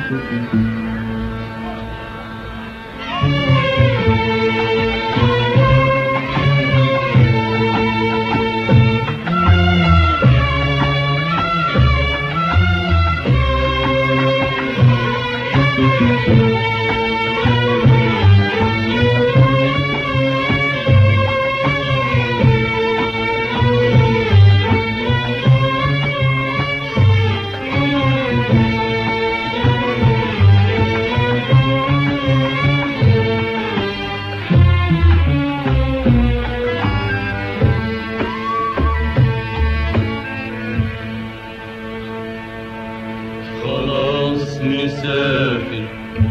خلاص مسافر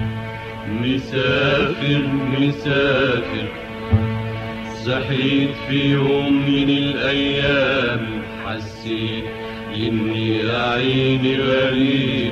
مسافر مسافر صحيت في يوم من الأيام حسيت إني يا عيني غريب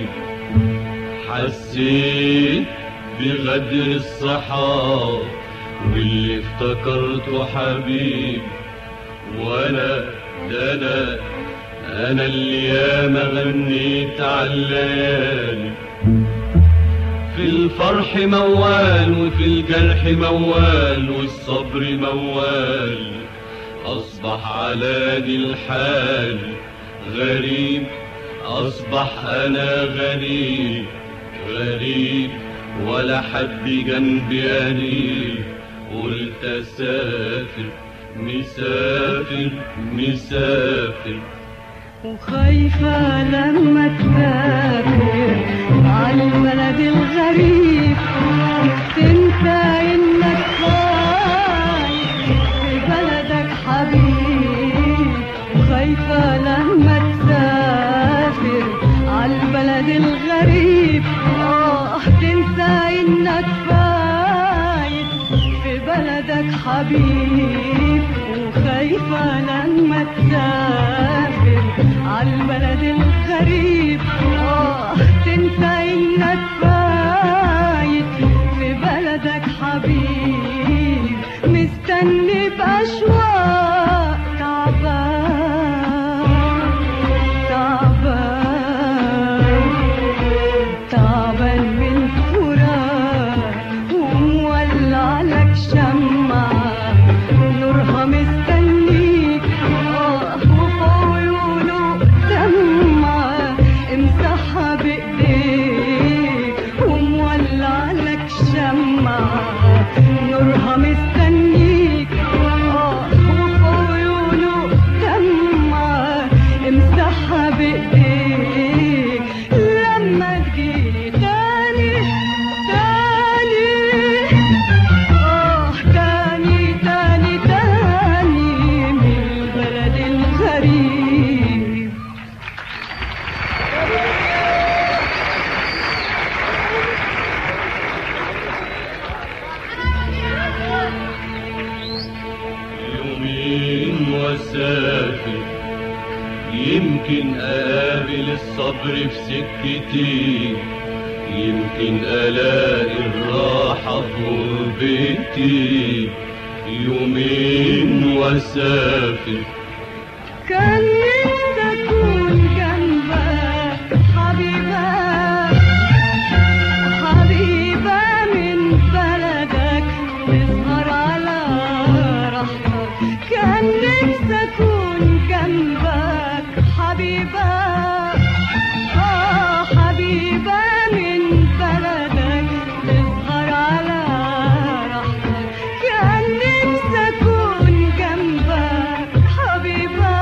حسيت بغدر الصحاب واللي افتكرته حبيب وانا ده انا انا اللي ياما غنيت على الليالي في الفرح موال وفي الجرح موال والصبر موال اصبح على دي الحال غريب اصبح انا غريب غريب ولا حد جنبي قريب قلت اسافر مسافر مسافر وخايفة لما تسافر على البلد الغريب تنسى انك خايف في بلدك حبيب وخايفة لما تسافر على البلد الغريب اه تنسى انك فايت في بلدك حبيب وخايفة لما تسافر على البلد الغريب اه تنسى انك فايت في بلدك حبيب مستني بأشواق تعبان تعبان تعبان من فراق ومولع لك شمعة نورها مستنيك آه وفي عيونه دمعة امسحها بإيديك ومولع لك شمعة نورها مستنيك آه وفي عيونه دمعة امسحها بإيديك لما تجيلي تاني تاني آه تاني تاني تاني من البلد الغريب يومين واسافر يمكن اقابل الصبر في سكتي يمكن الاقي الراحة في غربتي يومين واسافر كان نفسي اكون جنبك حبيبة حبيبة من بلدك تسهر على راحتك كان نفسي اكون جنبك حبيبة آه حبيبة من بلدك تسهر على راحتك كان نفسي اكون جنبك حبيبة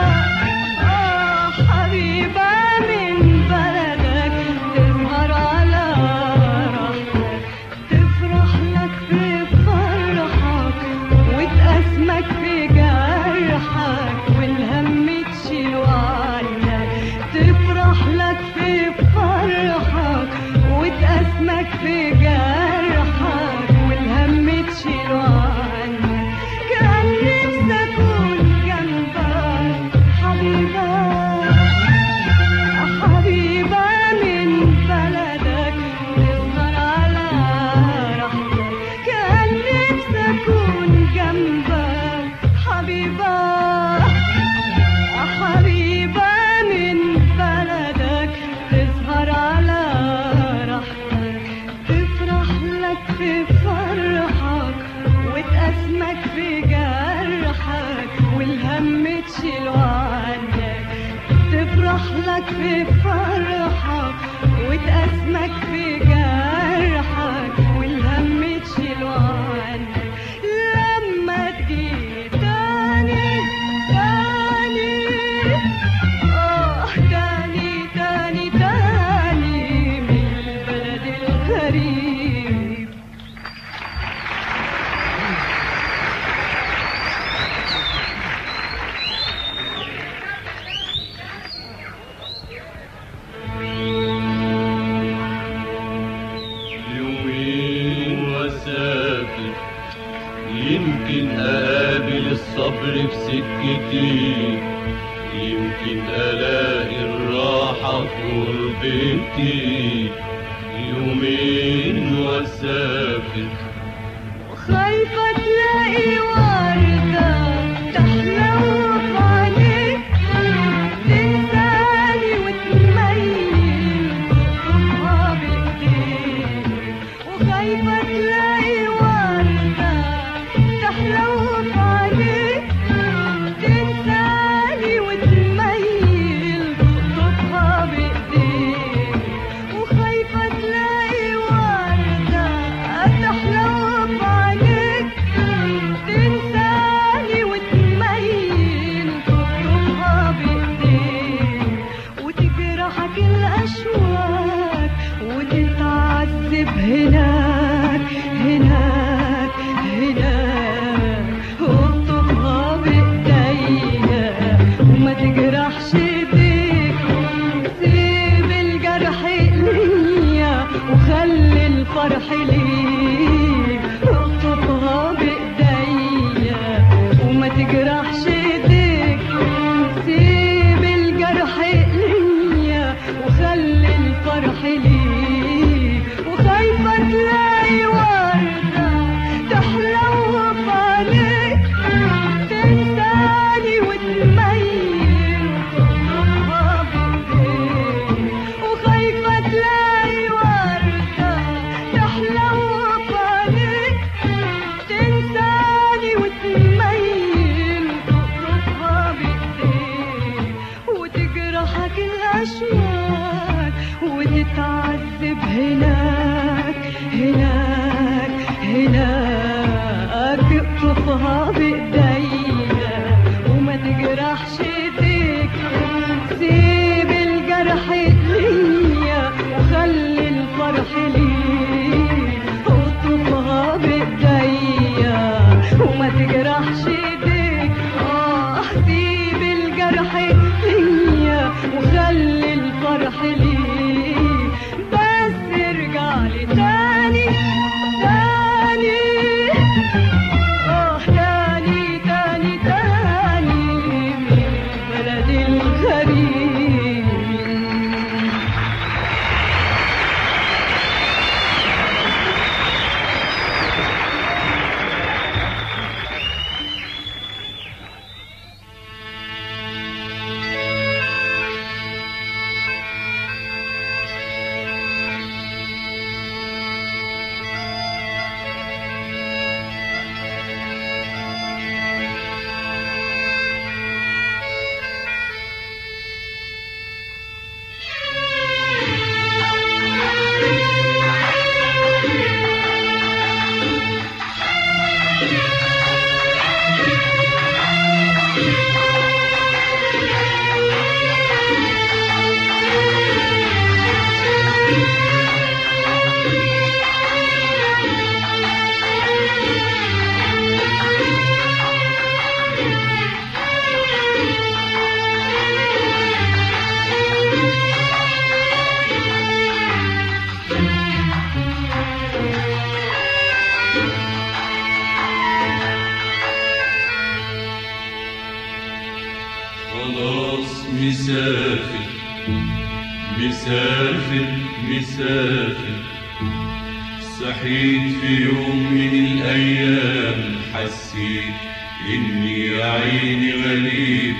آه حبيبة من بلدك تسهر على راحتك تفرح لك في فرحك وتأسمك في جرحك والهم تشيله عنك تفرح لك في فرحك وتأسمك في جرحك والهم تشيله عنك كان نفسي أكون جنبك حبيبة حبيبة من بلدك تسهر على راحتك كان نفسي أكون جنبك حبيبة حبيبة من بلدك تسهر على تفرح لك في فرحك وتأسمك في جرحك والهم تشيله عنك لما تجي تاني تاني آه تاني تاني تاني من البلد الغريب يومين واسافر يمكن اقابل الصبر في سكتي يمكن الاقي الراحة في غربتي يومين واسافر خايفة تلاقي وردة تحلو في عينيك تنساني وتميل تطلبها بإيديك وخايفة تلاقي وردة تحلو في عينيك تنساني وتميل تطلبها بإيديك وخايفة تلاقي وردة تحلو في عينيك تنساني وتميل تطلبها بإيديك وتجرحك الأشواك وتتعذب هناك هناك هناك واطلبها بإيديا وما تجرحش ايديك سيب الجرح ليا وخلي الفرح ليك اطلبها بإيديا وما تجرحش ايديك سيب الجرح ليا وخلي الفرح ليك وخايفة تلاقي وردة تحلو في عينيك تنساني وتميل وتطلبها بإيديك وخايفة تلاقي وردة تحلو في عينيك تنساني وتميل وتطلبها بإيديك وتجرحك الأشواك وتتعذب هناك هناك هناك اقطفها بإيديا وما تجرحش ايديك سيب الجرح ليا وخلي الفرح ليك اقطفها بإيديا وما تجرحش ايديك اه سيب الجرح ليا وخلي الفرح ليك بس ارجع لي تاني تاني اه تاني تاني تاني من البلد الغريب خلاص مسافر مسافر مسافر صحيت في يوم من الأيام حسيت إني يا عيني غريب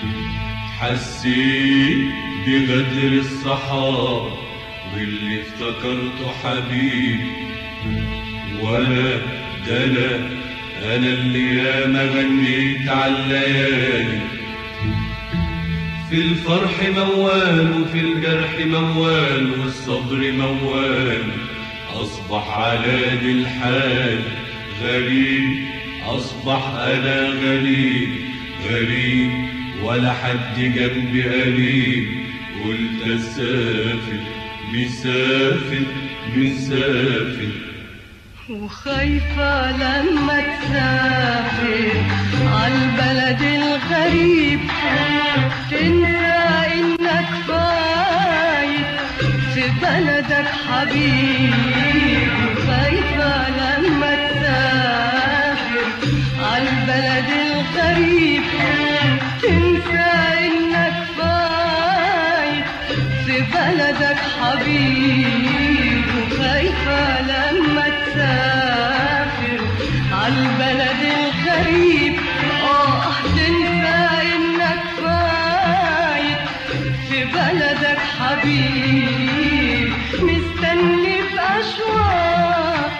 حسيت بغدر الصحاب واللي افتكرته حبيب ولا ده أنا أنا اللي ياما غنيت على الليالي في الفرح موال وفي الجرح موال والصبر موال أصبح على ذي الحال غريب أصبح أنا غريب غريب ولا حد جنبي قريب قلت أسافر مسافر مسافر وخايفة لما تسافر عالبلد الغريب تنسى انك فايت في بلدك حبيب وخايفة لما تسافر عالبلد الغريب تنسى انك فايت في بلدك حبيب وخايفة لما تسافر عالبلد الغريب اه تنسى انك فايت في بلدك حبيب مستني بأشواق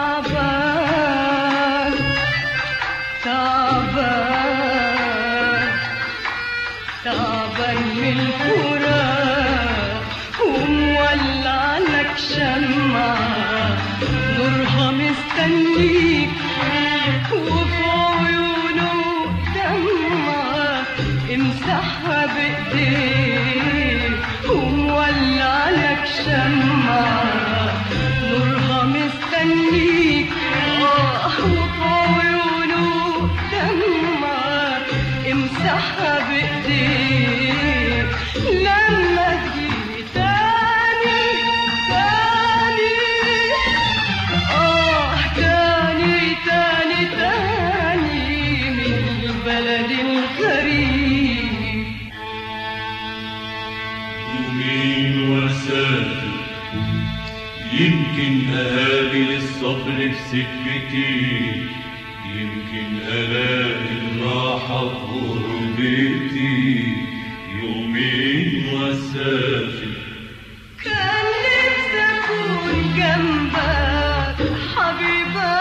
تعبان تعبان تعبان من الفراق ومولع لك شمعة نورها مستنيك وفي عيونه دمعة امسحها بايديك ومولع لك شمعة نورها مستنيك آه، وفي عيونه دمعة امسحها بايديك لما تجي تاني تاني آه تاني تاني تاني من البلد الغريب يومين واسافر يمكن أقابل الصبر في سكتي يمكن ألاقي الراحة في غربتي يومين واسافر كان نفسي أكون جنبك حبيبة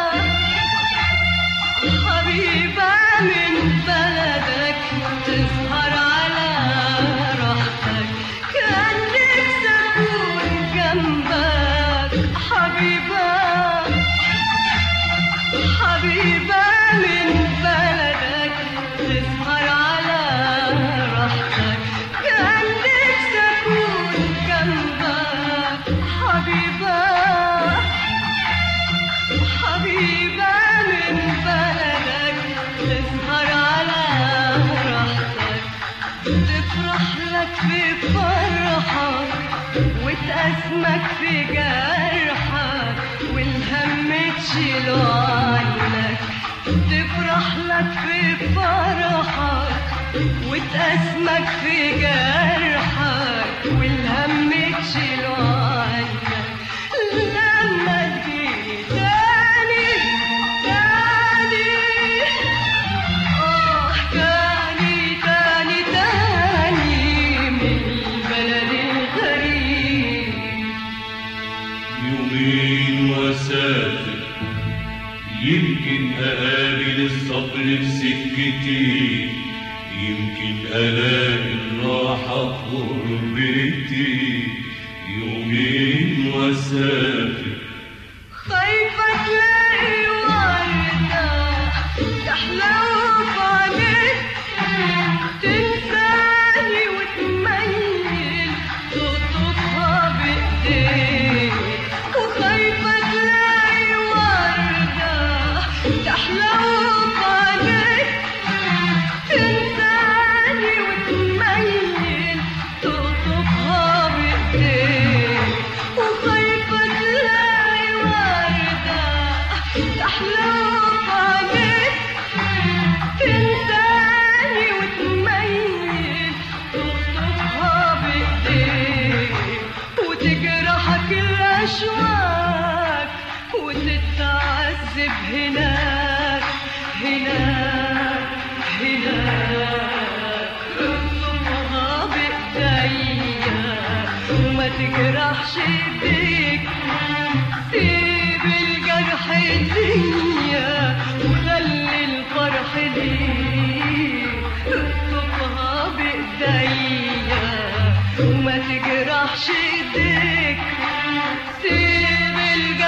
حبيبة من بلدك تسهر على راحتك كان نفسي أكون جنبك حبيبة حبيبة من بلدك تسهر على راحتك كان نفسي أكون جنبك حبيبة حبيبة من بلدك تسهر على راحتك تفرح لك في فرحك وتأسمك في جرحك والهم تشيله عنك تفرح لك في فرحك وتأسمك في جرحك والهم تشيله عنك لما تجيني تاني تاني آه تاني تاني تاني من البلد الغريب يومين واسافر يمكن أقابل الصبر في سكتي يمكن ألاقي الراحة في غربتي يومين واسافر خايفة تلاقي وردة تحلو بعدك تنساني وتميل تطفها بإيديك وخايفة تلاقي وردة تحلو بعدك تنساني وتميل تطفها بإيديك وخايفة تلاقي وردة تحلو بعدك تنساني وتميل تطفها بإيديك وتجرحك الأشواك وتتعذب هناك هناك هناك اطلبها بإيديا وما تجرحش ايديك سيب الجرح الدنيا وخلي الفرح ليك اطلبها بإيديا وما تجرحش ايديك سيب الجرح